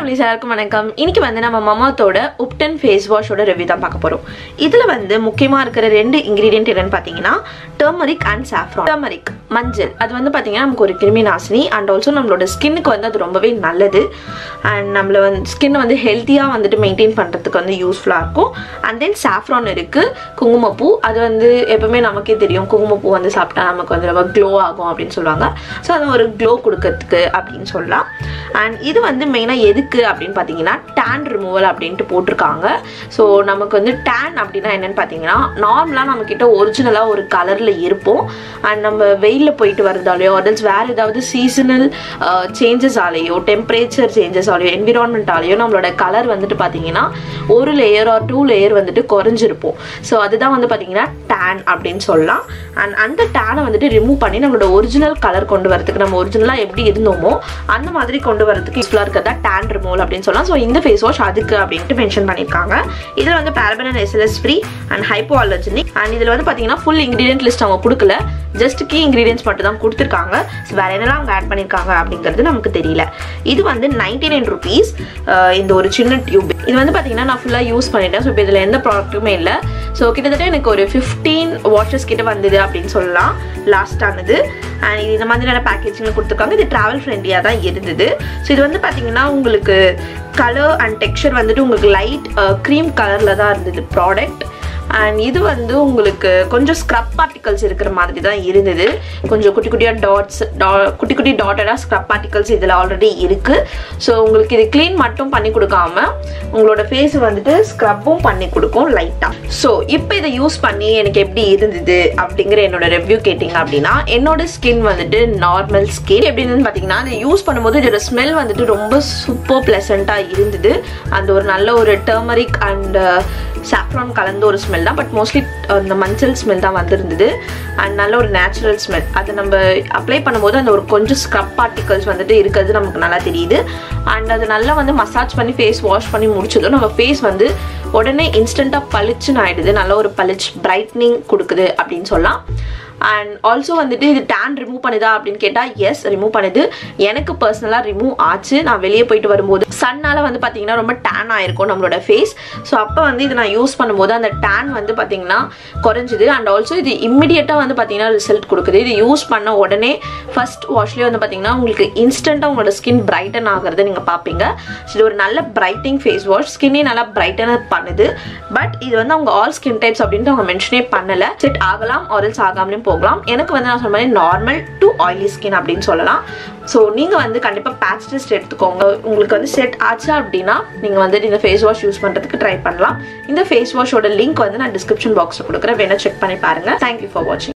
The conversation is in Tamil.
ஃபேமிலிஸ் எல்லாருக்கும் வணக்கம் இன்னைக்கு வந்து நம்ம மமாத்தோட உப்டன் ஃபேஸ் வாஷோட ரிவ்யூ தான் பார்க்க போறோம் இதுல வந்து முக்கியமா இருக்கிற ரெண்டு இன்கிரீடியன்ட் என்னன்னு பாத்தீங்கன்னா டர்மரிக் அண்ட் சாஃப்ரான் டர்மரிக் மஞ்சள் அது வந்து பாத்தீங்கன்னா நமக்கு ஒரு கிருமி நாசினி அண்ட் ஆல்சோ நம்மளோட ஸ்கின்னுக்கு வந்து அது ரொம்பவே நல்லது அண்ட் நம்மள வந்து ஸ்கின் வந்து ஹெல்த்தியா வந்துட்டு மெயின்டைன் பண்றதுக்கு வந்து யூஸ்ஃபுல்லா இருக்கும் அண்ட் தென் சாஃப்ரான் இருக்கு குங்குமப்பூ அது வந்து எப்பவுமே நமக்கே தெரியும் குங்குமப்பூ வந்து சாப்பிட்டா நமக்கு வந்து ரொம்ப க்ளோ ஆகும் அப்படின்னு சொல்லுவாங்க ஸோ அது ஒரு க்ளோ கொடுக்கறதுக்கு அப்படின்னு சொல்லலாம் அண்ட் இது வந்து மெயினாக எதுக்கு அப்படின்னு பார்த்தீங்கன்னா டேன் ரிமூவல் அப்படின்ட்டு போட்டிருக்காங்க ஸோ நமக்கு வந்து டேன் அப்படின்னா என்னன்னு பார்த்தீங்கன்னா நார்மலாக நம்மக்கிட்ட ஒரிஜினலாக ஒரு கலரில் இருப்போம் அண்ட் நம்ம வெயிலில் போயிட்டு வரதாலேயோ அதல்ஸ் வேறு ஏதாவது சீசனல் சேஞ்சஸ் ஆலேயோ டெம்பரேச்சர் சேஞ்சஸ் ஆலேயோ என்விரான்மெண்ட்டாலேயோ நம்மளோட கலர் வந்துட்டு பார்த்தீங்கன்னா ஒரு லேயர் ஆர் டூ லேயர் வந்துட்டு குறைஞ்சிருப்போம் ஸோ அதுதான் வந்து பார்த்தீங்கன்னா டேன் அப்படின்னு சொல்லலாம் அண்ட் அந்த டேனை வந்துட்டு ரிமூவ் பண்ணி நம்மளோட ஒரிஜினல் கலர் கொண்டு வரதுக்கு நம்ம ஒரிஜினலாக எப்படி இருந்தோமோ அந்த மாதிரி கொண்டு வரதுக்கு யூஸ்ஃபுல்லாக இருக்கிறதா டேன் ரிமூவல் அப்படின்னு சொல்லலாம் ஸோ இந்த ஃபேஸ் வாஷ் அதுக்கு அப்படின்ட்டு மென்ஷன் பண்ணியிருக்காங்க இதில் வந்து paraben and SLS free and hypoallergenic and இதில் வந்து பார்த்தீங்கன்னா ஃபுல் இன்கிரீடியன்ட் லிஸ்ட் அவங்க கொடுக்கல ஜஸ்ட் கீ இன்கிரீடியன்ஸ் மட்டும் தான் கொடுத்துருக்காங்க ஸோ வேற என்னெல்லாம் அவங்க ஆட் பண்ணியிருக்காங்க அப்படிங்கிறது நமக்கு தெரியல இது வந்து நைன்டி நைன் ருபீஸ் இந்த ஒரு சின்ன டியூப் இது வந்து பார்த்தீங்கன்னா நான் ஃபுல்லாக யூஸ் பண்ணிட்டேன் ஸோ இப்போ இதில் எந்த ப்ராடக்ட்டுமே இல்லை ஸோ கிட்டத்தட்ட எனக்கு ஒரு ஃபிஃப்டீன் வாஷஸ் கிட்ட வந்தது அப்படின்னு சொல்லலாம் லாஸ்ட் ஆனது அண்ட் இது இந்த மாதிரியான பேக்கேஜிங் கொடுத்துருக்காங்க இது ட்ராவல் ஃப்ரெண்ட்லியாக தான் இருந்தது ஸோ இது வந்து பார்த்தீங்கன்னா உங்களுக்கு கலர் அண்ட் டெக்ஸ்சர் வந்துட்டு உங்களுக்கு லைட் க்ரீம் கலரில் தான் இருந்தது ப்ராடக்ட் அண்ட் இது வந்து உங்களுக்கு கொஞ்சம் ஸ்க்ரப் பார்ட்டிகல்ஸ் இருக்கிற மாதிரி தான் இருந்தது கொஞ்சம் குட்டி குட்டியாக டாட்ஸ் டா குட்டி குட்டி டாட்டடாக ஸ்க்ரப் பார்ட்டிகல்ஸ் இதில் ஆல்ரெடி இருக்குது ஸோ உங்களுக்கு இது க்ளீன் மட்டும் பண்ணி கொடுக்காம உங்களோட ஃபேஸ் வந்துட்டு ஸ்க்ரப்பும் பண்ணி கொடுக்கும் லைட்டாக ஸோ இப்போ இதை யூஸ் பண்ணி எனக்கு எப்படி இருந்தது அப்படிங்கிற என்னோட ரிவ்யூ கேட்டிங்க அப்படின்னா என்னோட ஸ்கின் வந்துட்டு நார்மல் ஸ்கின் எப்படி இருந்ததுன்னு பார்த்தீங்கன்னா அதை யூஸ் பண்ணும்போது இதோட ஸ்மெல் வந்துட்டு ரொம்ப சூப்பர் ப்ளசண்ட்டாக இருந்தது அந்த ஒரு நல்ல ஒரு டர்மரிக் அண்ட் சாஃப்ரான் கலந்த ஒரு ஸ்மெல் தான் பட் மோஸ்ட்லி அந்த மஞ்சள் ஸ்மெல் தான் வந்திருந்தது அண்ட் நல்ல ஒரு நேச்சுரல் ஸ்மெல் அது நம்ம அப்ளை பண்ணும்போது அந்த ஒரு கொஞ்சம் ஸ்க்ரப் பார்ட்டிகல்ஸ் வந்துட்டு இருக்கிறது நமக்கு நல்லா தெரியுது அண்ட் அது நல்லா வந்து மசாஜ் பண்ணி ஃபேஸ் வாஷ் பண்ணி முடிச்சதும் நம்ம ஃபேஸ் வந்து உடனே இன்ஸ்டண்ட்டாக பளிச்சுன்னு ஆயிடுது நல்ல ஒரு பளிச் பிரைட்னிங் கொடுக்குது அப்படின்னு சொல்லலாம் அண்ட் ஆல்சோ வந்துட்டு இது டேன் ரிமூவ் பண்ணுதா அப்படின்னு கேட்டால் எஸ் ரிமூவ் பண்ணுது எனக்கு பர்சனலாக ரிமூவ் ஆச்சு நான் வெளியே போயிட்டு வரும்போது சன்னால் வந்து பார்த்தீங்கன்னா ரொம்ப டேன் ஆயிருக்கும் நம்மளோட ஃபேஸ் ஸோ அப்போ வந்து இது நான் யூஸ் பண்ணும்போது அந்த டேன் வந்து பார்த்தீங்கன்னா குறைஞ்சிது அண்ட் ஆல்சோ இது இம்மிடியட்டாக வந்து பார்த்தீங்கன்னா ரிசல்ட் கொடுக்குது இது யூஸ் பண்ண உடனே ஃபர்ஸ்ட் வாஷ்லேயே வந்து பார்த்தீங்கன்னா உங்களுக்கு இன்ஸ்டண்ட்டாக உங்களோட ஸ்கின் பிரைட்டன் ஆகிறத நீங்கள் பார்ப்பீங்க ஸோ இது ஒரு நல்ல பிரைட்டிங் ஃபேஸ் வாஷ் ஸ்கின்னே நல்லா பிரைட்டன் பண்ணுது பட் இது வந்து அவங்க ஆல் ஸ்கின் டைப்ஸ் அப்படின்ட்டு அவங்க மென்ஷனே பண்ணலை செட் ஆகலாம் ஆரல்ஸ் ஆகாமலையும் போகலாம் எனக்கு வந்து நான் சொன்ன மாதிரி நார்மல் டு ஆயிலி ஸ்கின் அப்படின்னு சொல்லலாம் ஸோ நீங்கள் வந்து கண்டிப்பாக பேட்ச் டெஸ்ட் எடுத்துக்கோங்க உங்களுக்கு வந்து செட் ஆச்சு அப்படின்னா நீங்கள் வந்துட்டு இந்த ஃபேஸ் வாஷ் யூஸ் பண்ணுறதுக்கு ட்ரை பண்ணலாம் இந்த ஃபேஸ் வாஷோட லிங்க் வந்து நான் டிஸ்கிரிப்ஷன் பாக்ஸில் கொடுக்குறேன் வேணா செக் பண்ணி பாருங்கள் தேங்க்யூ ஃபார் வாட்சிங்